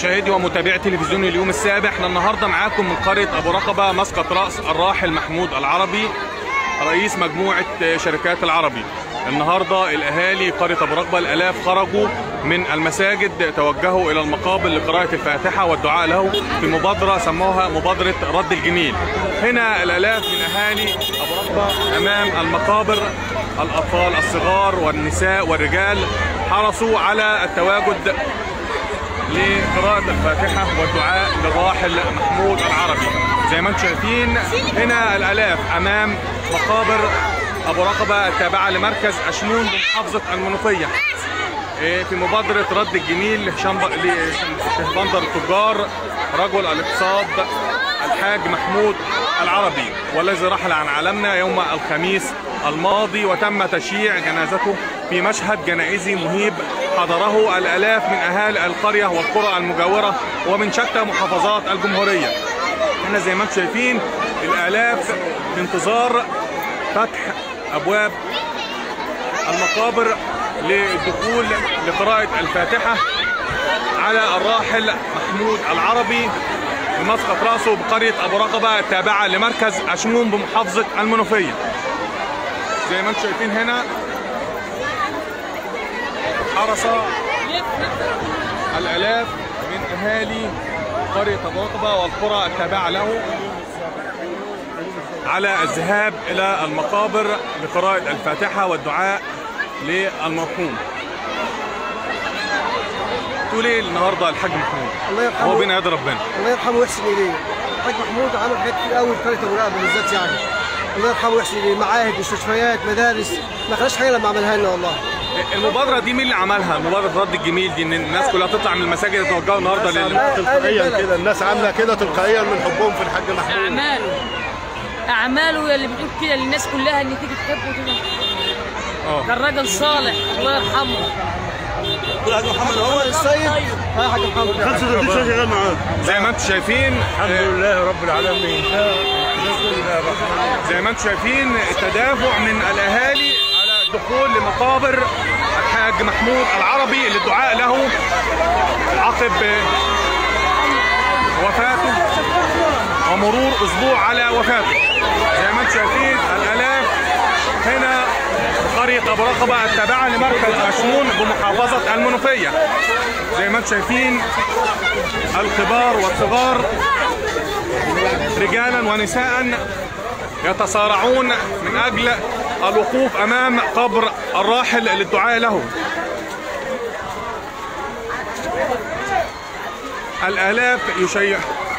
مشاهدي ومتابعي تلفزيون اليوم السابع احنا النهارده معاكم من قريه ابو رقبه مسقط راس الراحل محمود العربي رئيس مجموعه شركات العربي النهارده الاهالي قريه ابو رقبه الالاف خرجوا من المساجد توجهوا الى المقابر لقراءه الفاتحه والدعاء له في مبادره سموها مبادره رد الجميل هنا الالاف من اهالي ابو رقبه امام المقابر الاطفال الصغار والنساء والرجال حرصوا على التواجد لقراءة الفاتحة والدعاء للراحل محمود العربي زي ما انتم شايفين هنا الآلاف أمام مقابر أبو رقبة التابعة لمركز أشمون بمحافظة المنوفية إيه، في مبادرة رد الجميل لهشام ب- لشهبندر التجار رجل الاقتصاد الحاج محمود العربي والذي رحل عن عالمنا يوم الخميس الماضي وتم تشييع جنازته في مشهد جنائزي مهيب حضره الآلاف من أهالي القرية والقرى المجاورة ومن شتى محافظات الجمهورية احنا زي ما انتم شايفين الآلاف في انتظار فتح أبواب المقابر للدخول لقراءة الفاتحة على الراحل محمود العربي بمسقط رأسه بقرية أبو رقبة التابعة لمركز أشمون بمحافظة المنوفية زي ما انتم شايفين هنا حرص الآلاف من أهالي قرية أبو رقبة والقرى التابعة له على الذهاب إلى المقابر لقراءة الفاتحة والدعاء للمرحوم تقول ايه النهارده الحاج محمود الله يرحمه هو بين يد ربنا الله يرحمه ويحسن اليه الحاج محمود عمل حاجات كتير قوي في قريه ابو رقبه بالذات يعني الله يرحمه ويحسن اليه معاهد مستشفيات مدارس ما خلاش حاجه لما عملها لنا والله المبادرة دي مين اللي عملها؟ مبادرة رد الجميل دي ان الناس كلها تطلع من المساجد يتوجهوا النهارده لل أهل تلقائيا البلد. كده الناس عامله كده تلقائيا من حبهم في الحاج محمود اعماله اعماله اللي بتقول كده للناس كلها ان تيجي تحبه كده اه كان راجل صالح الله يرحمه محمد هو السيد ها حاج محمد 35 سنه شغال معاه زي ما انتم شايفين الحمد لله رب العالمين زي ما انتم شايفين التدافع من الاهالي على الدخول لمقابر الحاج محمود العربي للدعاء له عقب وفاته ومرور اسبوع على وفاته زي ما انتم شايفين الالاف هنا في قريه ابو رقبه التابعه لمركز اشمون بمحافظه المنوفيه زي ما انتم شايفين الكبار والصغار رجالا ونساء يتصارعون من اجل الوقوف امام قبر الراحل للدعاء له الالاف يشيع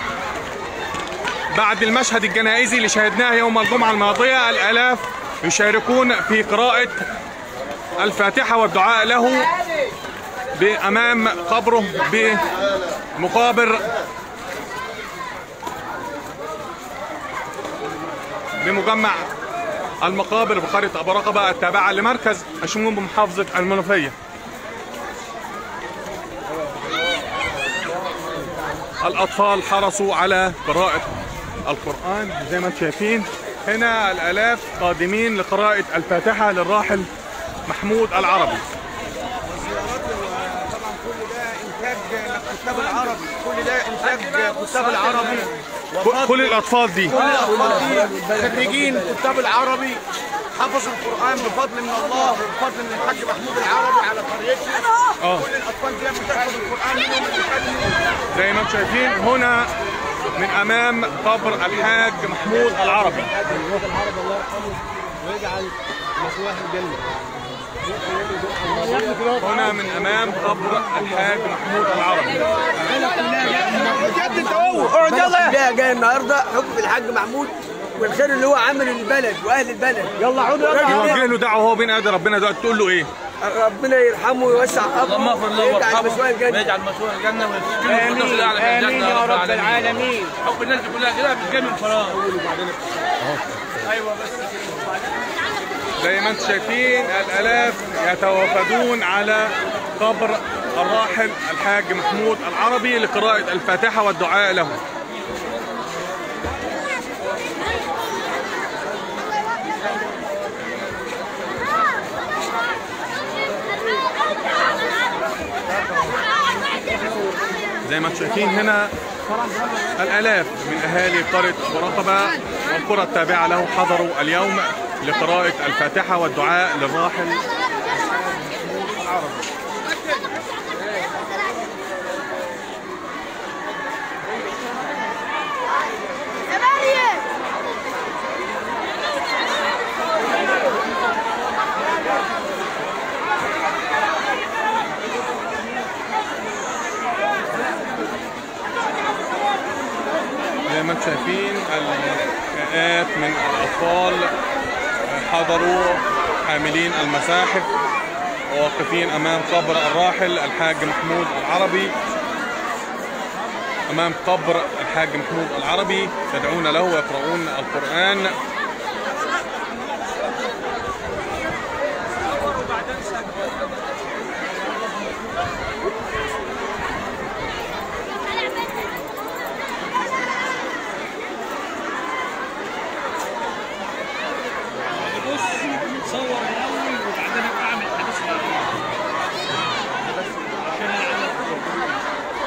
بعد المشهد الجنائزي اللي شاهدناه يوم الجمعه الماضيه الالاف يشاركون في قراءه الفاتحه والدعاء له بامام قبره بمقابر بمجمع المقابر بقرية أبو رقبة التابعة لمركز أشمون بمحافظة المنوفية الأطفال حرصوا على قراءة القرآن زي ما انتم شايفين هنا الآلاف قادمين لقراءة الفاتحة للراحل محمود العربي كتاب العربي كل ده انتاج كتاب العربي كل الأطفال دي خريجين كتاب العربي حفظوا القران بفضل من الله وبفضل من الحاج محمود العربي على قريتنا اه كل الاطفال دي بتحفظ القران منهم اللي كانوا زي ما انتم شايفين هنا من امام قبر الحاج محمود العربي هنا من امام قبر الحاج محمود العربي اقعد يلا لا جاي النهارده حب الحاج محمود والخير اللي هو عامل للبلد واهل البلد يلا عودوا يوجه له دعوه هو بين ايدي ربنا دلوقتي تقول له ايه؟ ربنا يرحمه ويوسع قبره اللهم اغفر له ويجعل مسواه وارحمه الجنه ويجعل مسواه الجنه ويسكنه في الفردوس الاعلى من الجنه يا رب العالمين حب الناس دي كلها كده مش جاي من فراغ ايوه بس زي ما انتم شايفين الالاف يتوافدون على قبر الراحل الحاج محمود العربي لقراءه الفاتحه والدعاء له زي ما انتم شايفين هنا الالاف من اهالي قريه ورقبه والقرى التابعه له حضروا اليوم لقراءه الفاتحه والدعاء للراحل زي ما انتم شايفين المئات من الاطفال حضروا حاملين المساحف وواقفين امام قبر الراحل الحاج محمود العربي امام قبر الحاج محمود العربي يدعون له ويقرؤون القران صور الاول وبعدين ابقى اعمل حديث عشان العالم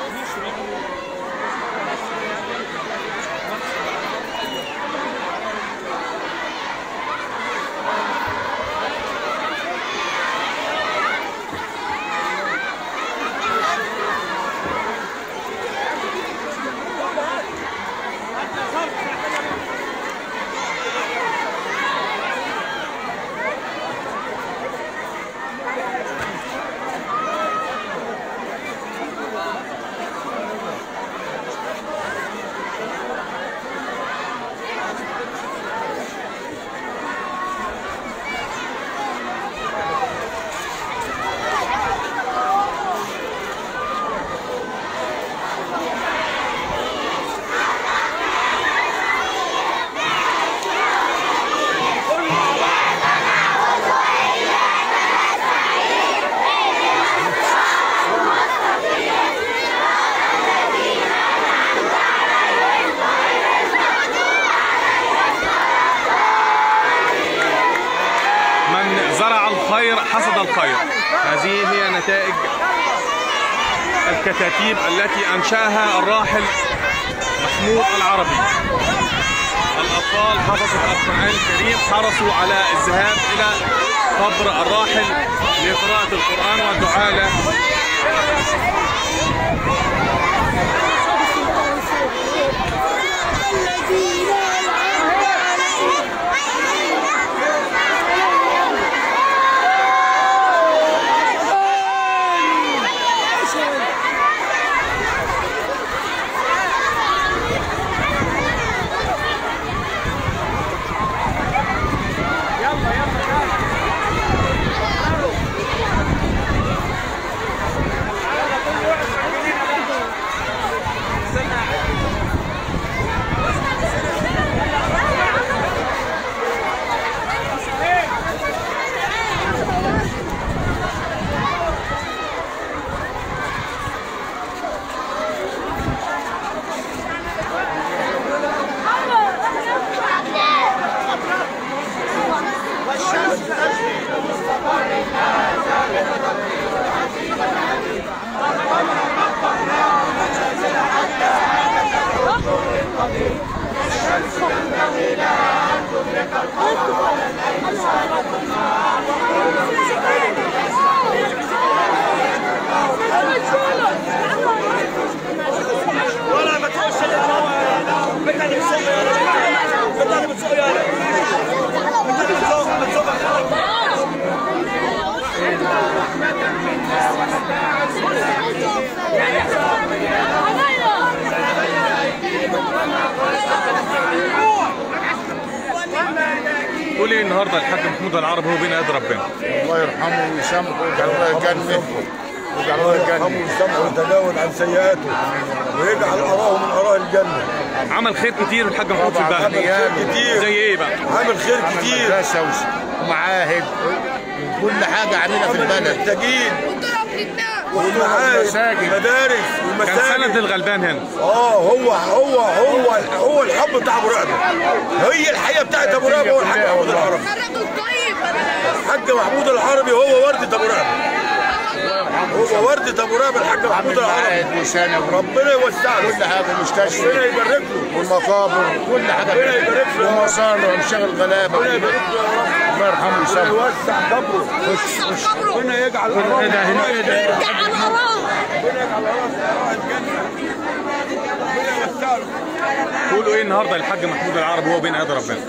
من زرع الخير حصد الخير هذه هي نتائج الكتاتيب التي انشاها الراحل محمود العربي الاطفال حفظت القران الكريم حرصوا على الذهاب الى قبر الراحل لقراءه القران والدعاء له ولا ما تخش بنت اللي بتسوق بنت اللي بتسوق يا بنت اللي بتسوق بتسوق قول ايه النهارده الحاج محمود العربي هو بين ايدي ربنا الله يرحمه ويسامحه ويجعله الجنة ويجعله الجنة ويسامحه ويتجاوز عن سيئاته ويجعل أراه من أراء الجنة عمل خير كتير الحاج محمود في طبعاً، البلد عمل كتير. زي ايه بقى عامل خير كتير مدرسة ومعاهد وكل حاجة عاملها في البلد محتاجين والمساجد. ومعاهد مدارس كان سند ومساجد للغلبان هنا اه هو هو هو هو الحب بتاع ابو رقبه هي الحقيقه بتاعت ابو رقبه هو الحاج محمود العربي الراجل طيب الحاج محمود العربي هو ورده ابو رقبه هو هو وردة ابو راب الحاج محمود العربي معاهد وثانوي ربنا يوسع له كل حاجه مستشفى ربنا يبارك له والمقابر كل حاجه ربنا يبارك له. ومصانع ومشاغل غلابه ربنا يبارك له يا رب الله يرحمه ربنا ويسامحه يوسع قبره ربنا يجعل الارض ايه ده هنا ايه ده ربنا يجعل الارض الجنه ربنا يوسع له تقولوا ايه النهارده الحاج محمود العربي وهو بين ايدي ربنا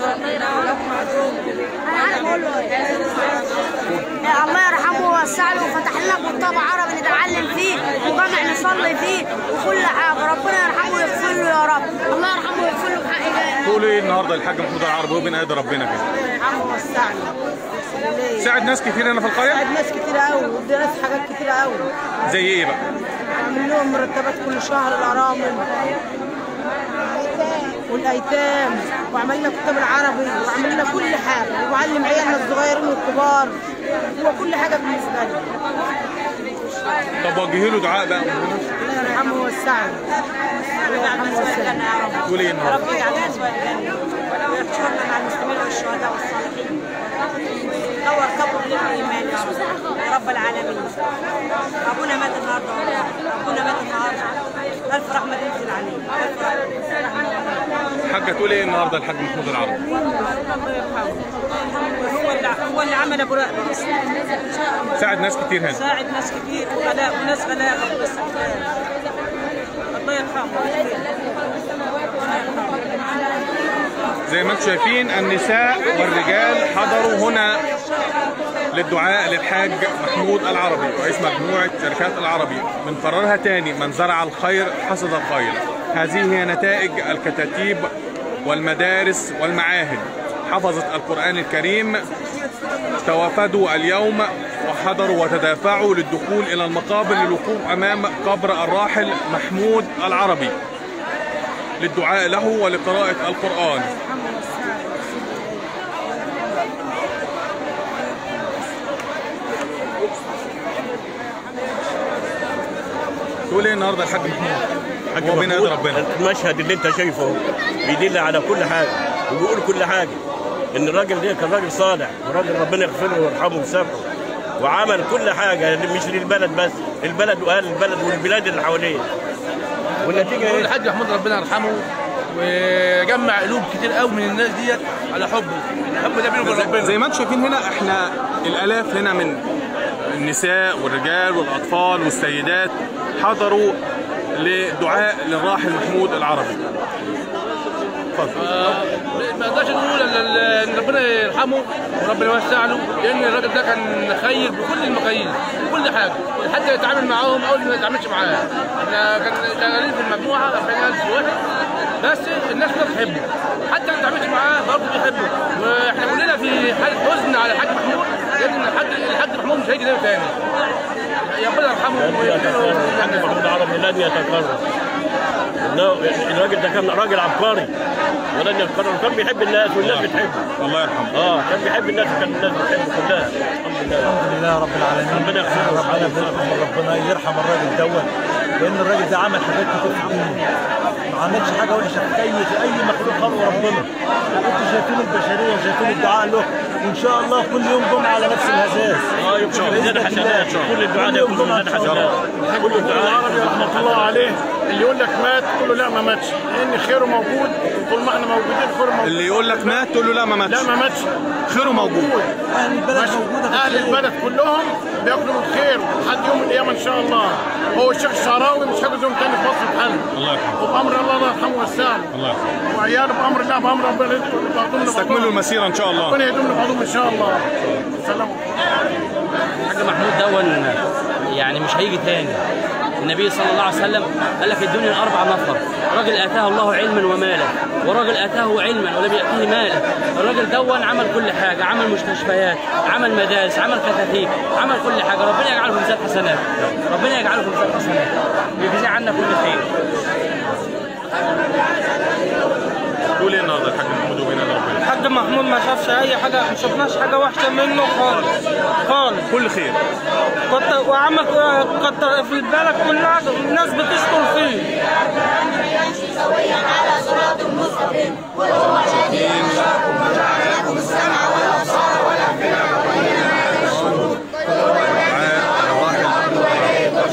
الله يرحمه ووسع له وفتح لنا كتاب عربي نتعلم فيه وجامع نصلي فيه وكل حاجه ربنا يرحمه ويغفر له يا رب الله يرحمه ويغفر له بحق الله تقولوا ايه النهارده الحاج محمود العربي وهو بين ايدي ربنا كده الله يرحمه ووسع له ساعد ناس كتير هنا في القريه ساعد ناس كتير قوي ودي ناس حاجات كتير قوي زي ايه بقى عامل لهم مرتبات كل شهر الارامل والايتام وعملنا كتاب العربي وعملنا كل حاجه وعلم عيالنا الصغيرين والكبار هو كل حاجه بالنسبه لنا طب وجهي له دعاء بقى الله يرحمه ويوسع له الله يرحمه ويوسع له تقول ايه النهارده ربي يجعلنا اسوء الجنه ويحشرنا مع المسلمين والشهداء والصالحين نور قبر للايمان يا رب يا رب العالمين ابونا مات النهارده ابونا مات النهارده الف رحمه تنزل عليه الف رحمه حاجه تقول ايه النهارده الحاج محمود العربي الله يرحمه هو اللي هو اللي عمل ابو رقبه ساعد ناس كتير هنا ساعد ناس كتير وغلاء وناس غلاء بس الله يرحمه زي ما انتم شايفين النساء والرجال حضروا هنا للدعاء للحاج محمود العربي رئيس مجموعة شركات العربي بنكررها تاني من زرع الخير حصد الخير هذه هي نتائج الكتاتيب والمدارس والمعاهد حفظت القرآن الكريم توافدوا اليوم وحضروا وتدافعوا للدخول إلى المقابر للوقوف أمام قبر الراحل محمود العربي للدعاء له ولقراءة القرآن تقول ايه النهارده الحاج محمود؟ هو بين ايدي ربنا المشهد اللي انت شايفه بيدل على كل حاجه وبيقول كل حاجه ان الراجل ده كان راجل صالح وراجل ربنا يغفر له ويرحمه ويسامحه وعمل كل حاجه مش للبلد بس للبلد واهل البلد والبلاد اللي حواليه والنتيجه ايه؟ الحاج محمود ربنا يرحمه وجمع قلوب كتير قوي من الناس ديت على حبه الحب ده بينه وبين زي, ربنا زي ما انتم شايفين هنا احنا الالاف هنا من النساء والرجال والاطفال والسيدات حضروا لدعاء للراحل محمود العربي اتفضل آه، ما نقدرش نقول الا ال- ان ربنا يرحمه وربنا يوسع له لان الراجل ده كان خير بكل المقاييس بكل حاجه حتى يتعامل معاهم او ما يتعاملش معاه احنا كان شغالين في المجموعه 40000 واحد بس الناس كلها بتحبه حتى ما يتعاملش معاه برضه بيحبه واحنا كلنا في حاله حزن على الحاج محمود لان الحاج الحاج محمود مش هيجي تاني تاني ربنا يرحمه لن ويغفر له يتكرر الحاج محمود عربي لن يتكرر إنه الراجل ده كان راجل عبقري ولن يتكرر وكان بيحب الناس والناس بتحبه الله يرحمه اه كان بيحب الناس وكان الناس بتحبه كلها الحمد لله الحمد لله رب العالمين ربنا يغفر له ربنا يرحمه ربنا يرحم الراجل دوت لان الراجل ده عمل حاجات كتير في الدنيا ما عملش حاجه وحشه في اي في اي مخلوق خلقه ربنا انتوا شايفين البشريه وشايفين الدعاء له وان شاء الله كل يوم جمعه على نفس الهزاز اه يكون ميزان حسنات كل الدعاء ده يكون ميزان حسنات كل الدعاء العربي رحمه الله عليه اللي يقول لك مات تقول له لا ما ماتش لان خيره موجود طول ما احنا موجودين خيره موجود اللي يقول لك مات تقول له لا ما ماتش لا ما ماتش خيره موجود اهل البلد ماشي. موجوده في اهل الخير. البلد كلهم بياكلوا من الخير لحد يوم القيامه ان شاء الله هو الشيخ الشعراوي مش هيجوز يوم تاني في مصر بحاله الله يرحمه وبامر الله الله يرحمه ويسعه الله يرحمه وعياله بامر الله بامر ربنا يدخل بعضهم استكملوا المسيره ان شاء الله ربنا يدوم لبعضهم ان شاء الله سلام الحاج محمود دون يعني مش هيجي تاني النبي صلى الله عليه وسلم قال لك الدنيا اربع نفر راجل اتاه الله علما ومالا وراجل اتاه علما ولم ياتيه مالا الراجل دون عمل كل حاجه عمل مستشفيات عمل مدارس عمل كتاتيب عمل كل حاجه ربنا يجعله في ميزان حسنات ربنا يجعله في ميزان حسنات ويجزي عنا كل خير تقول ايه النهارده الحاج محمود وبين ايدي ربنا الحاج محمود ما شافش اي حاجه ما شفناش حاجه وحشه منه خالص خالص كل خير كتر وعمل كتر في البلد كلها الناس بتشكر فيه دعاء الراحل محمود العربي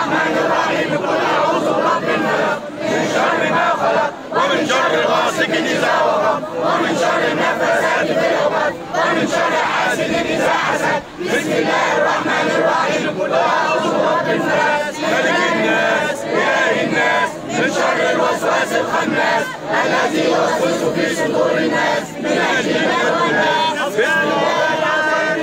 ومن شر غاسق إذا وقب ومن شر النفاثات في العقد ومن شر حاسد إذا حسد بسم الله الرحمن الرحيم قل أعوذ برب الناس ملك الناس إله الناس من شر الوسواس الخناس الذي يوسوس في صدور الناس من الجنة والناس بسم الله الرحمن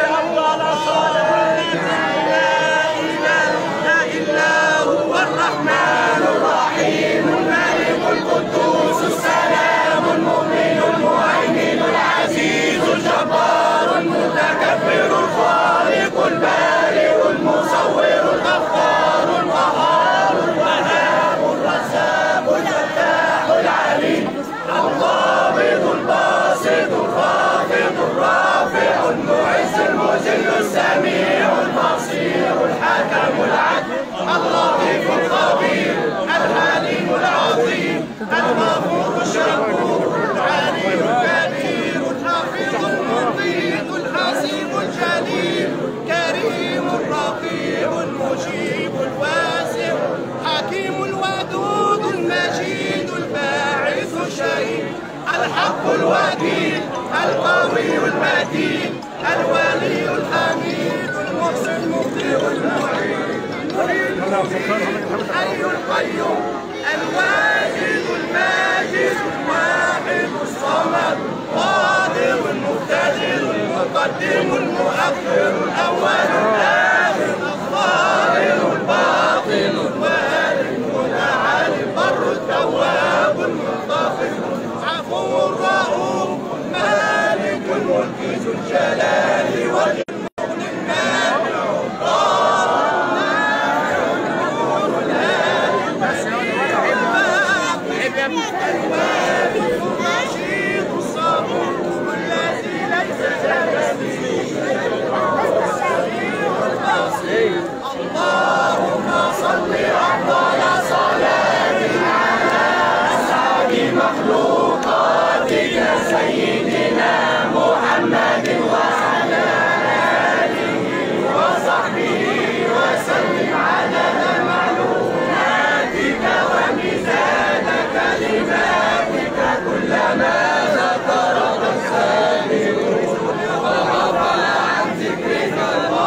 إلا هو الرحمن الرحيم الملك القدوس السلام المؤمن المهيمن العزيز الجبار المتكبر الخالق البارئ المصور الغفار القهار الوهاب الرزاق الفتاح العليم القابض الباسط الخافض الرافع المعز المذل السميع البصير الحكم العدل اللطيف الخبير الحليم العظيم الغفور الشكور العلي الكبير الحفيظ المطيع الحسيب الجليل كريم الرقيب المجيب الواسع حكيم الودود المجيد الباعث الشهيد الحق الوكيل القوي المتين الولي الحميد المحسن المبدع المعين الحي القيوم الواجد الماجد الواحد الصمد قادر المقتدر المقدم المؤخر الاول الاخر الظاهر الباطن الوالي المتعالي البر التواب المنتصر عفو الرؤوف مالك الملك ذو الجلال والجلال اللهم صل افضل صلاه على اسعد مخلوقاتك سيدنا محمد وعلى اله وصحبه وسلم عدد معلوماتك وميزان كلماتك كلما ذكرك السامعون وغفل عن ذكرك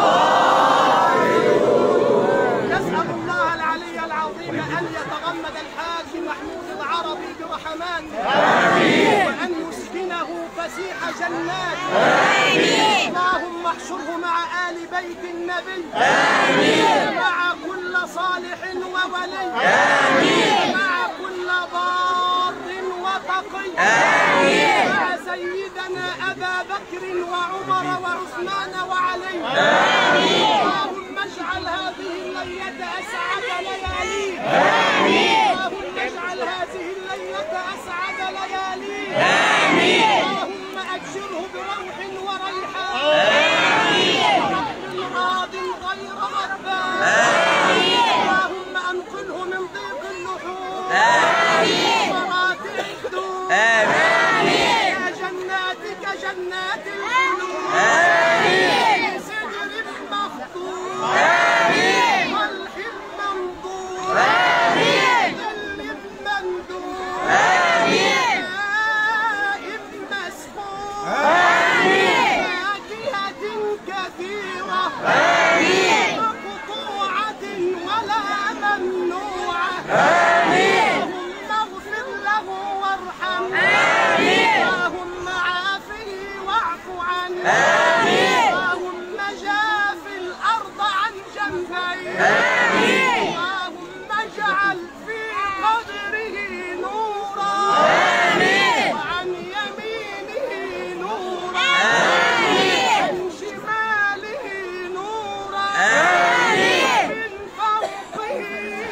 نسأل الله العلي العظيم أن يتغمد الحاج محمود العربي برحماته آمين وأن يسكنه فسيح جناته آمين اللهم احشره مع آل بيت النبي آمين مع كل صالح وولي آمين مع كل بار وتقي آمين مع سيدنا أبا بكر وعمر وعثمان وعلي آمين اللهم اجعل هذه الليلة أسعد لياليه آمين اللهم اجعل هذه الليلة أسعد لياليه آمين اللهم أبشره بروح وريحان آمين ورب راض غير غضبان آمين اللهم أنقله من ضيق اللحوم آمين ومراتع الدور آمين يا جناتك جنات الخلود آمين سدر مخضود آمين طلح منضود آمين ظل ممدود آمين ماء مسكوب آمين فاكهة كثيرة آمين مقطوعة ولا ممنوعة آمين اللهم اغفر له وارحمه آمين اللهم عافه واعف عنه آمين اللهم جاف الأرض عن جنبيه آمين اللهم اجعل في قدره نورا آمين وعن يمينه نورا آمين عن شماله نورا آمين من فوقه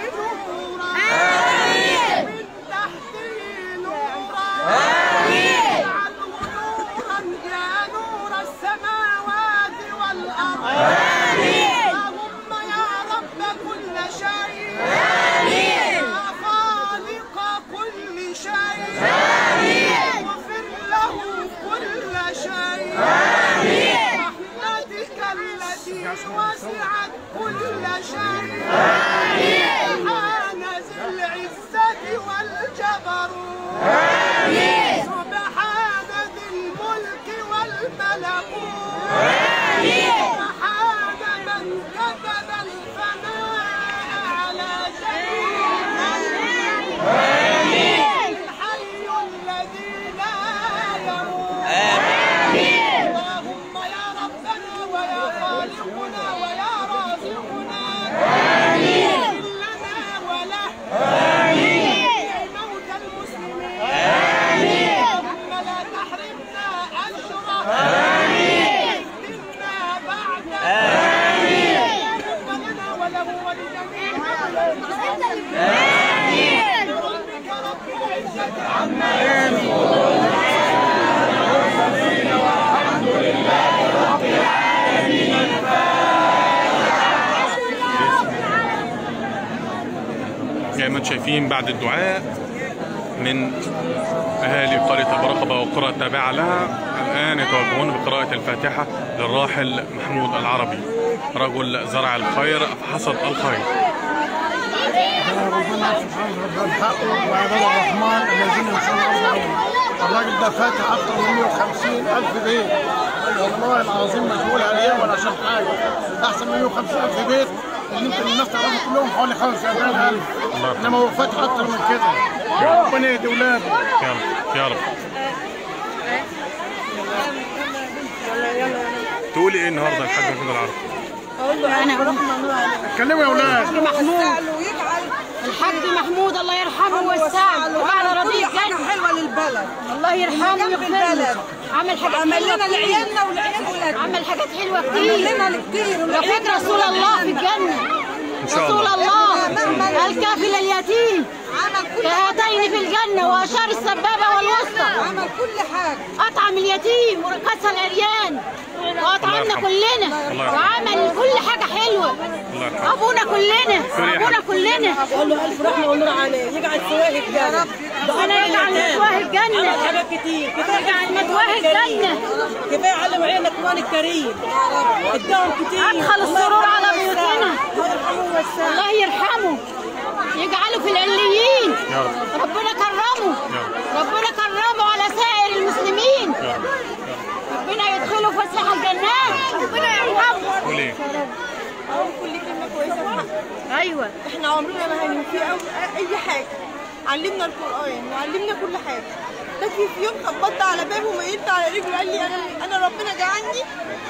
نورا آمين من تحته نورا آمين اجعله نورا يا نور السماوات والأرض آمين اللهم يا رب كل شيء آمين يا خالق كل شيء آمين واغفر له كل شيء آمين رحمتك التي وسعت كل شيء آمين زي ما انتم شايفين بعد الدعاء من اهالي قريه ابو رقبه والقرى التابعه لها الان يتوجهون بقراءه الفاتحه للراحل محمود العربي رجل زرع الخير فحصد الخير ربنا سبحانه وتعالى حقه وعباد الرحمن الذين يمشون يرجعون الراجل ده فاتح اكثر من 150 الف بيت والله العظيم مشغول عليه ولا عشان حاجه احسن من 150 الف بيت اللي يمكن الناس تعرفهم كلهم حوالي 45000 انما هو فاتح اكثر من كده ربنا يهدي اولاده يا رب يا رب تقولي ايه النهارده الحاج محمود العربي اقول له انا اتكلموا يا اولاد محمود الحاج محمود الله يرحمه ويوسعه وعلى رضيع حاجه حلوه للبلد الله يرحمه جنب ويغفر البلد. له عمل حاجات عمل حلوة لنا كتير. لعيالنا ولعيال ولادنا عمل حاجات حلوه كتير عمل لنا كتير رفيق رسول الله في الجنه إن شاء رسول الله. الله الكافل اليتيم كهاتين في الجنه واشار السبابه والوسطى عمل كل حاجه اطعم اليتيم وكسى العريان واطعمنا يرحمه. كلنا الله يرحمه. وعمل كل حاجه حلوه الله يرحمه ابونا كلنا كل ابونا حاجة. كلنا قول له الف رحمه ونور عليه يجعل سواهي الجنه ربنا يجعل مثواه الجنه عمل حاجات كتير يجعل مثواه الجنه كفايه علم علينا القران الكريم اداهم كتير ادخل السرور على بيوتنا الله يرحمه الله يرحمه يجعله في العليين يا رب ربنا كرمه يا رب ربنا كرمه على سائر المسلمين يا رب ربنا يدخله فسح الجنات ربنا يرحمه قولي ايه أقول كل كلمة كويسة في حقه. ايوه احنا عمرنا ما هننفيه أو أي حاجة علمنا القرآن وعلمنا كل حاجة لكن في يوم خبطت على بابه وميلت على رجله قال لي أنا أنا ربنا جعلني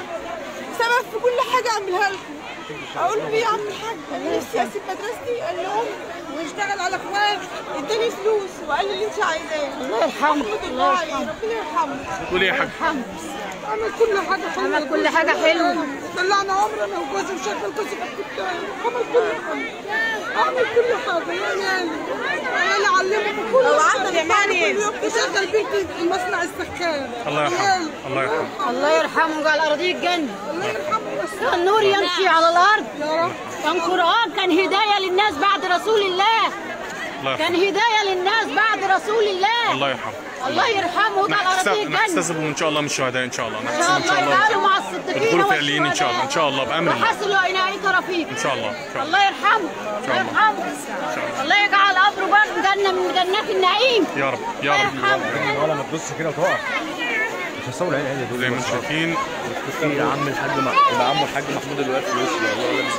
سبب في كل حاجة أعملها لكم أقول له إيه يا عم الحاج أنا نفسي أسيب مدرستي قال لي أم واشتغل على إخوان اداني فلوس وقال لي اللي أنت عايزاه الله يرحمه أحمد الله الله عليه يرحمه ربنا يرحمه قولي ايه يا حاج عمل كل حاجة حلوة عمل كل حاجة حلوة. طلعنا عمرنا وجوزي وشغل جوزي في الكتاب عمل كل حاجة عمل كل حاجة يا يعني أنا علمه كل لو حاجة قعدنا تعملي كل يوم يشغل بنتي المصنع السكان الله يرحمه الله يرحمه الله يرحمه ويجعل ارضيه الجنه الله يرحمه بس كان نور يمشي على الارض يا رب كان قران كان هدايه للناس بعد رسول الله الله كان يرحمه هدايه للناس بعد رسول الله الله يرحمه الله يرحمه ويجعل نحتسب ارضيه الجنه نحتسبه ان شاء الله من الشهداء ان شاء الله ان نحتسب شاء ان شاء الله يجعله الله مع الصديقين يدخلوا فعليين ان شاء الله ان شاء الله بامر الله وحسن عناية رفيق ان شاء الله ان شاء الله الله يرحمه شاء الله الله. يرحمه الله يجعل قبره برضه جنه من جنات النعيم يا رب يا الله رب يرحمه ولا ما تبص كده وتقع مش هتصور العين عيني دول زي ما انتم شايفين يا عم الحاج يبقى عمو الحاج محمود اللي واقف في وشي والله لابس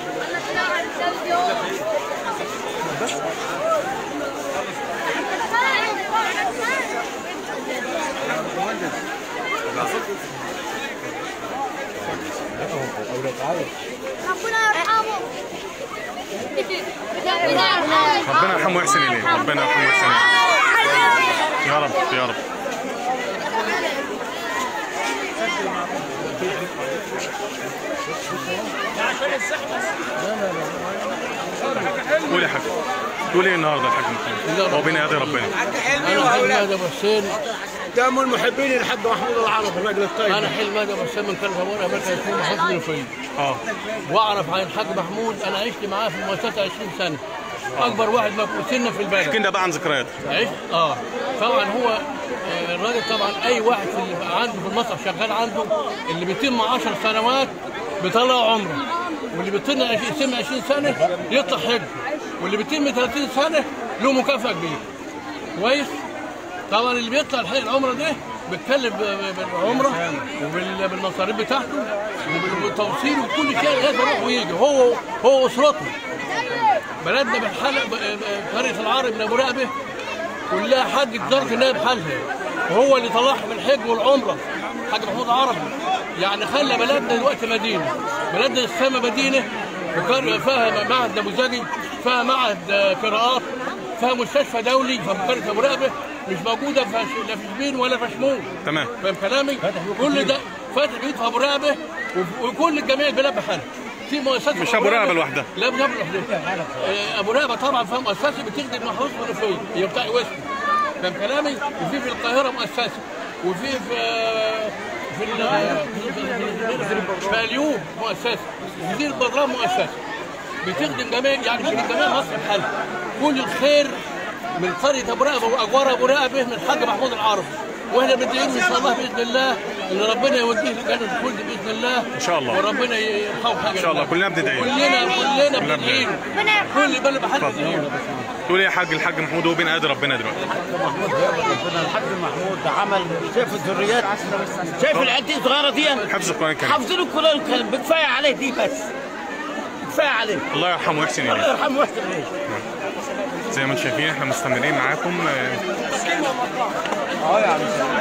كده ربنا يرحمه ربنا يرحمه ربنا يرحمه ويحسن اليه ربنا يرحمه ويحسن اليه يا رب يا رب قول يا حاج قول ايه النهارده يا حاج محمود هو بين يدي ربنا انا حلم هذا بسين ده من المحبين الحاج محمود العربي الراجل الطيب انا حلم هذا بسين من كلفه وانا مركز اسمه محمد بن الفيل اه واعرف عن الحاج محمود انا عشت معاه في المؤسسه 20 سنه اكبر واحد مفقود سنا في البلد احكي لنا بقى عن ذكريات عشت اه طبعا هو آه، الراجل طبعا اي واحد في اللي عنده في المصرف شغال عنده اللي بيتم 10 سنوات بيطلع عمره واللي بيتم 20 20 سنه يطلع حج واللي بيتم 30 سنه له مكافاه كبيره كويس طبعا اللي بيطلع الحج العمره ده بيتكلف ب- ب- بالعمره وبالمصاريف بتاعته وبالتوصيل وكل شيء لازم يروح ويجي هو هو اسرته بلدنا بالحلق ب- ب- قريه العرب من ابو رقبه كلها حج لدرجه انها بحالها وهو اللي طلعها بالحج والعمره حاج محمود عربي يعني خلى بلدنا دلوقتي مدينه بلدنا السما مدينه بقرية فيها معهد نموذجي فيها معهد آه، قراءات فيها مستشفى دولي في قريه ابو رقبه مش موجوده في لا في شبين ولا في شمول تمام فاهم كلامي؟ كل ده فاتح بيوت في ابو رقبه وف- وكل الجميع البلاد بحالها في مؤسسات مش أبو رقبة لوحدها. لا ابو رقبه لوحدها آه، ابو رقبه طبعا فيها مؤسسه بتخدم محافظ منوفيه هي بتاع وسط فاهم كلامي وفي في القاهره مؤسسه وفي في في ال- في- في اليوم مؤسسه وفي البرلمان مؤسسه بتخدم جميع يعني بتخدم جميع مصر بحالها كل الخير من قريه ابو رقبه واجوار ابو رقبه من الحاج محمود العربي واحنا بندعي له ان شاء الله باذن الله ان ربنا يوديه لجنه الخلد باذن الله ان شاء الله وربنا يرحمه حاجه ان شاء الله كلنا بندعي له. كلنا كلنا كلنا بندعي له بندعي كل بلد بحد اتفضل. تقول ايه يا حاج الحاج محمود هو بين ايدي ربنا دلوقتي الحاج محمود عمل شايف الذريات شايف العيال دي الصغيره دي حفظ القران الكريم حافظين القران الكريم كفايه عليه دي بس كفايه عليه الله يرحمه ويحسن الله اليه يرحمه ويحسن اليه زي ما انتم شايفين احنا مستمرين معاكم آه، اه يا عم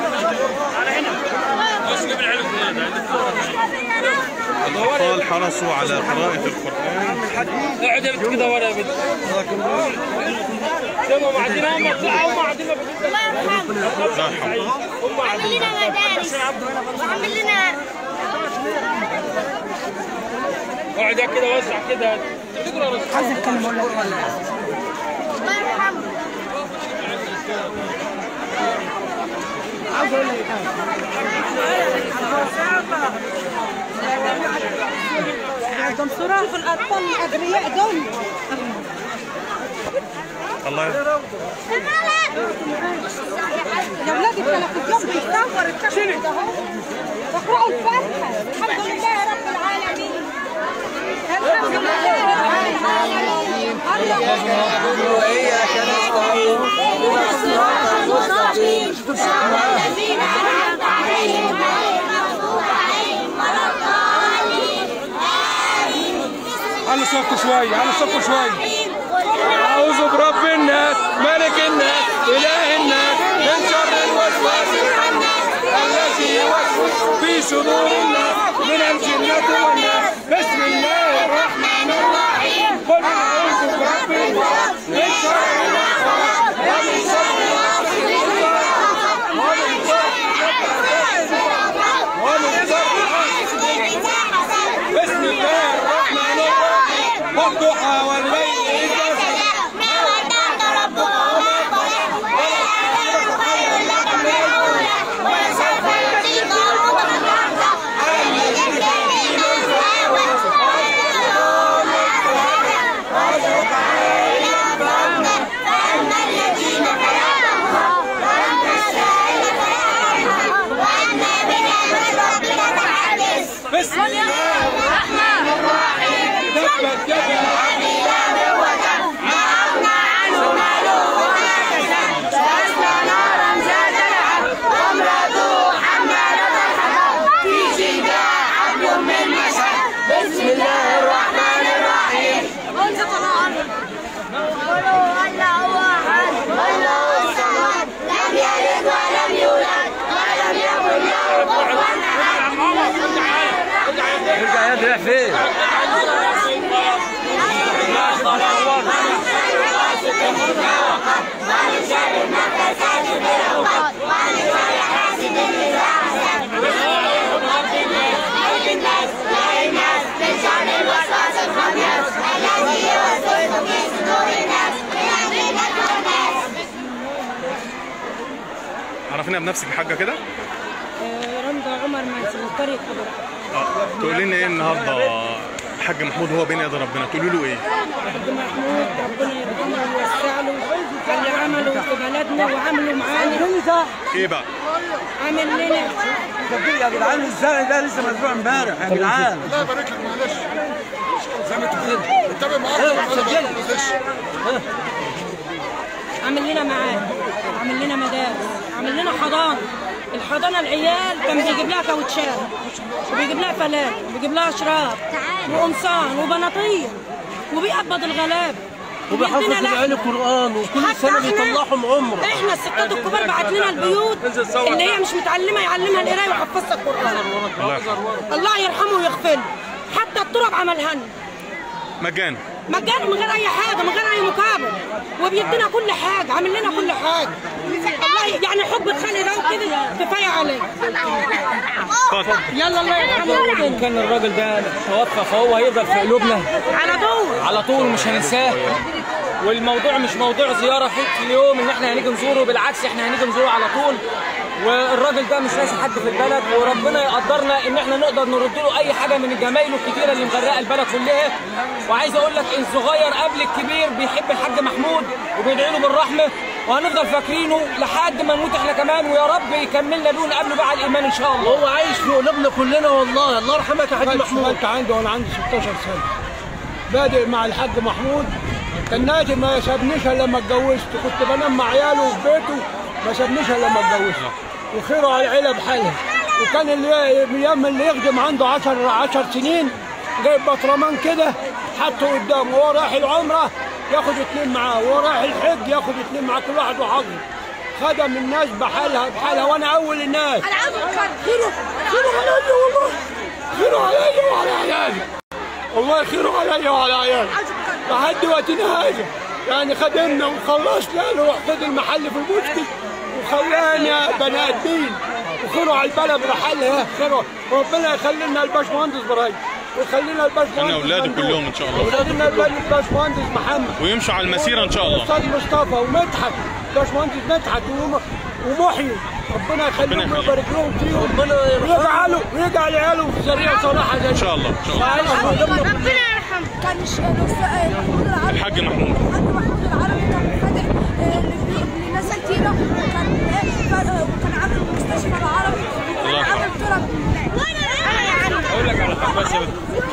الاطفال حرصوا على قراءه القران اقعد يا بنت كده ورا يا بنت سموا معدنا هم طلعوا معدنا الله يرحمه الله يرحمه عامل لنا مدارس وعامل لنا اقعد يا كده وسع كده عايز اتكلم ولا الله يرحمه عاوز اقول لك شوف الاطفال الاغنياء دول الله يرحمه يا ولاد التلفزيون بيصور الكشف ده اهو اقرأوا الفاتحة الحمد لله رب العالمين الحمد لله رب العالمين الذين أنعمت عليهم غير المغضوب عليهم ولا الضالين على صوتكم شوي على صوتكم شوي أعوذ برب الناس ملك الناس إله الناس من شر الوسواس الخناس الذي يوسوس في صدور الناس من الجنة والناس بسم الله الرحمن الرحيم قل أعوذ برب الناس من شر الوسواس ومن شر غاسق إذا وقب ومن شر ومن شر حاسد إذا حسد بسم الله الرحمن الرحيم والضحى والليل إذا سجى ما ودعك ربك وما قلى وللآخرة خير لك من الأولى ولسوف يعطيك ربك فترضى ألم يجدك يتيما فآوى ووجدك ضالا فهدى وجهك عائلا فأما اليتيم فلا تقهر وأما السائل فلا تنهر وأما بنعمة ربك فحدث بسم الله الرحمن الرحيم تبت يدا أبي لهب وتب ما أغنى عنه ماله وما كسب سيصلى نارا ذات لهب وامرأته حمالة الحطب في جيدها حبل من مسد بسم الله الرحمن الرحيم قل قل هو الله أحد الله الصمد لم يلد ولم يولد ولم يكن له كفوا أحد ارجع يا رايح فين؟ ومن شر النفاثات في العقد ومن شر حاسد إذا حسد بسم الله الرحمن الرحيم الناس لا الناس من شر الوسواس الخناس الذي يوسوس في صدور الناس من الجنة والناس عرفنا بنفسك حاجه كده رمضة عمر منسي من قرية أبو اه تقول لنا ايه النهارده الحاج محمود هو بين ايدي ربنا تقولوا له ايه الحاج محمود ربنا يرحمه ويوسع له اللي عمله في بلدنا وعمله معانا ايه بقى عمل لنا يا جدعان الزرع ده لسه مزروع امبارح يا جدعان الله يبارك لك معلش زي ما انت بتقول اتابع معاك معلش عمل لنا معاه عمل لنا مدارس عمل لنا حضانة الحضانة العيال كان بيجيب لها كاوتشات وبيجيب لها فلات وبيجيب لها شراب وقمصان وبناطيل وبيقبض الغلاب وبيحفظ وبيدينا لحم. العيال القرآن وكل حتى سنة احنا- بيطلعهم عمرة احنا الستات الكبار بعت لنا البيوت اللي هي مش متعلمه يعلمها القرايه ويحفظها القران الله يرحمه الله يرحمه ويغفر له حتى التراب عملها لنا مجانا مجانا من غير اي حاجه من غير اي مقابل وبيدينا كل حاجه عامل لنا كل حاجه والله يعني حب الخلق ده وكده كفايه عليه يلا الله يرحمه إن كان الراجل ده توفى فهو هيفضل في قلوبنا على طول على طول مش هننساه والموضوع مش موضوع زياره في اليوم ان احنا هنيجي نزوره بالعكس احنا هنيجي نزوره على طول والراجل ده مش ناسي حد في البلد وربنا يقدرنا ان احنا نقدر نرد له اي حاجه من جمايله الكتيره اللي مغرقه البلد كلها وعايز اقول لك الصغير قبل الكبير بيحب الحاج محمود وبيدعي له بالرحمه وهنفضل فاكرينه لحد ما نموت احنا كمان ويا رب يكملنا بيه ونقابله بقى على الايمان ان شاء الله هو عايش في قلوبنا كلنا والله الله يرحمك يا حاج محمود اشتغلت عنده وانا عندي 16 سنه بادئ مع الحاج محمود كان ناجي ما سابنيش الا لما اتجوزت كنت بنام مع عياله في بيته ما سابنيش الا لما اتجوزت وخيره على العيله بحالها وكان اللي ايام اللي يخدم عنده 10 10 سنين جايب بطرمان كده حطه قدامه وهو رايح العمره ياخد اتنين معاه وهو رايح الحج ياخد اتنين معاه كل واحد وحظه خدم الناس بحالها بحالها وانا اول الناس خيره خيره عليا والله خيره عليا وعلى عيالي والله خيره عليا وعلى عيالي لحد وقتنا هذا يعني خدمنا وخلصنا له وحدد المحل في البوسكي وخلانا بني ادمين وخيره على البلد بحالها خيره وربنا يخلي لنا الباشمهندس ابراهيم ويخلي لنا الباشمهندس انا اولادي ممدوح. كلهم ان شاء الله ويخلي لنا الباشمهندس محمد ويمشوا على المسيره ان شاء الله استاذ مصطفى ومدحت باشمهندس مدحت وم- ومحيي ربنا يخليهم ويبارك لهم فيهم ربنا ويجعله ويجعل عيالهم في ذريه صالحه زي ان شاء الله ان شاء الله ربنا يرحمه كان محمود العربي الحاج محمود الحاج محمود العربي كان فاتح آه، لبي- لناس كتيرة وكان آه، وكان عامل المستشفى العربي وكان الله عامل طرق اقول لك على حاجه بس يا بنت.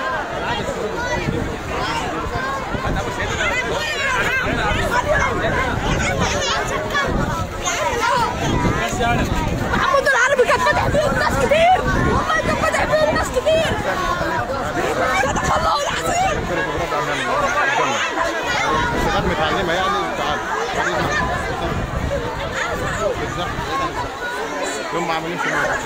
محمود العربي كان فاتح بيوت ناس كتير والله كان فاتح بيوت ناس كتير صدق الله العظيم شغال متعلمه يعني تعال يوم ما عملوش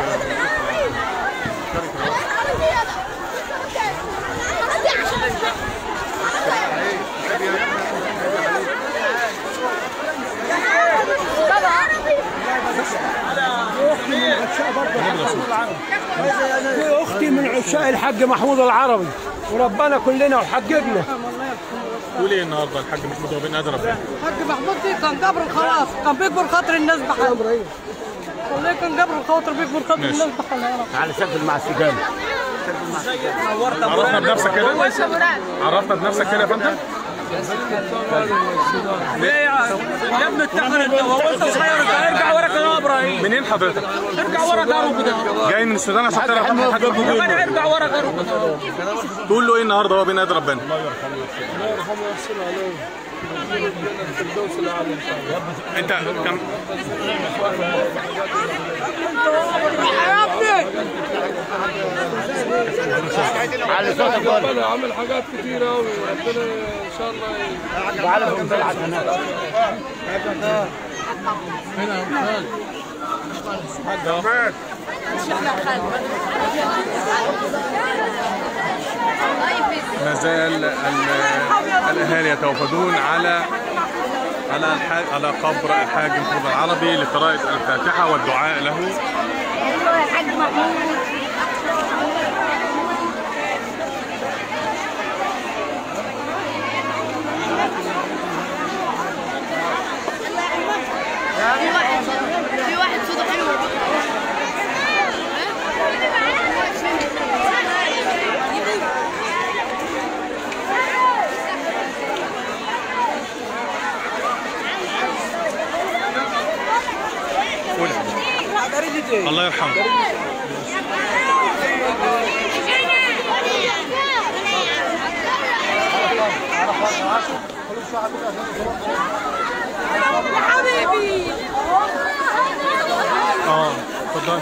دي اختي من عشاق الحاج محمود العربي وربنا كلنا وحجبنا قولي ايه النهارده الحاج محمود هو بين قادر ربنا الحاج محمود دي كان جبر خلاص كان بيكبر خاطر الناس بحاله والله كان جبر الخاطر بيكبر خاطر ماشي. الناس بحالها يا رب تعالى سجل مع السجان عرفنا بنفسك كده عرفنا بنفسك كده يا فندم يا ابني اتقل انت هو انت صغير انت ارجع ورا كده يا ابراهيم منين حضرتك؟ ارجع ورا جارو كده جاي من السودان عشان تعرف تاخد الحاج يا محمود جدع ارجع ورا جارو كده تقول له ايه النهارده هو بين قادر ربنا انت كم على صوتك برضه. ربنا عمل حاجات كتيره قوي وربنا ان شاء الله ي- وعلى فوق الحسنات ما زال ال- الاهالي يتوافدون على على الح- على قبر الحاج محمود العربي لقراءة الفاتحة والدعاء له ايوه يا حاج محمود في واحد في واحد صوته حلو قول الله يرحمه يا حبيبي اه اتفضل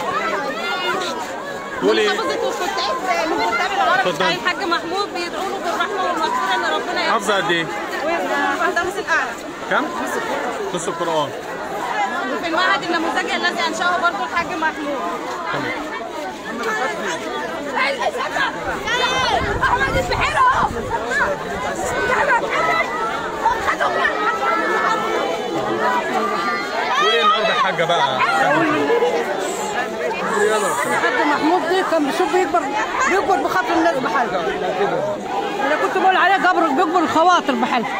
قولي حافظة الكتاب من كتاب العربي اتفضل. بتاع الحاج محمود بيدعوا له بالرحمة والمغفرة ان ربنا يغفر حافظة قد ايه؟ واحدة مثل الأعلى كم؟ نص القرآن في المعهد النموذجي الذي أنشأه برضه الحاج محمود تمام احمد البحيرة اهو وايه النهارده يا حاجه بقى الحاج محمود دي كان بيشوف بيكبر بيكبر بخاطر الناس بحالها انا كنت بقول عليه جبر بيكبر الخواطر بحالها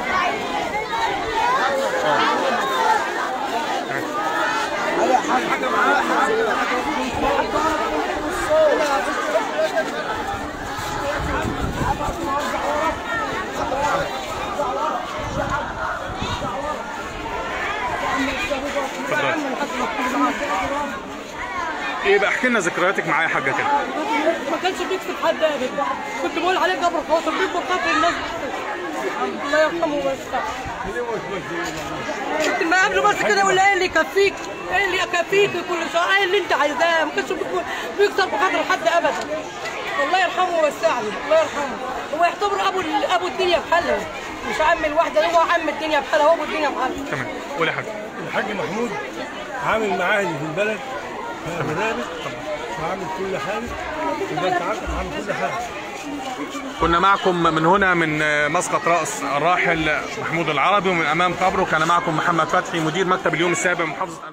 ايه بقى احكي لنا ذكرياتك معايا يا حاجه كده ما كانش بيكسب حد ابدا كنت بقول عليه جبر خاطر بيكبر خاطر الناس الله يرحمه ويستر كنت ما قبله بس كده يقول ايه اللي يكفيك ايه اللي يكفيك كل شهر ايه اللي انت عايزاه ما كانش بيكبر- بيكسر بخاطر حد ابدا الله يرحمه ويوسع له الله يرحمه هو يعتبر ابو ال- ابو الدنيا بحالها مش عم الواحده هو عم الدنيا بحالها هو ابو الدنيا بحالها تمام قول يا حاجه الحاج محمود عامل معاهد في البلد مدارس وعامل كل حاجه البنك عامل كل حاجه كنا معكم من هنا من مسقط رأس الراحل محمود العربي ومن أمام قبره كان معكم محمد فتحي مدير مكتب اليوم السابع محافظة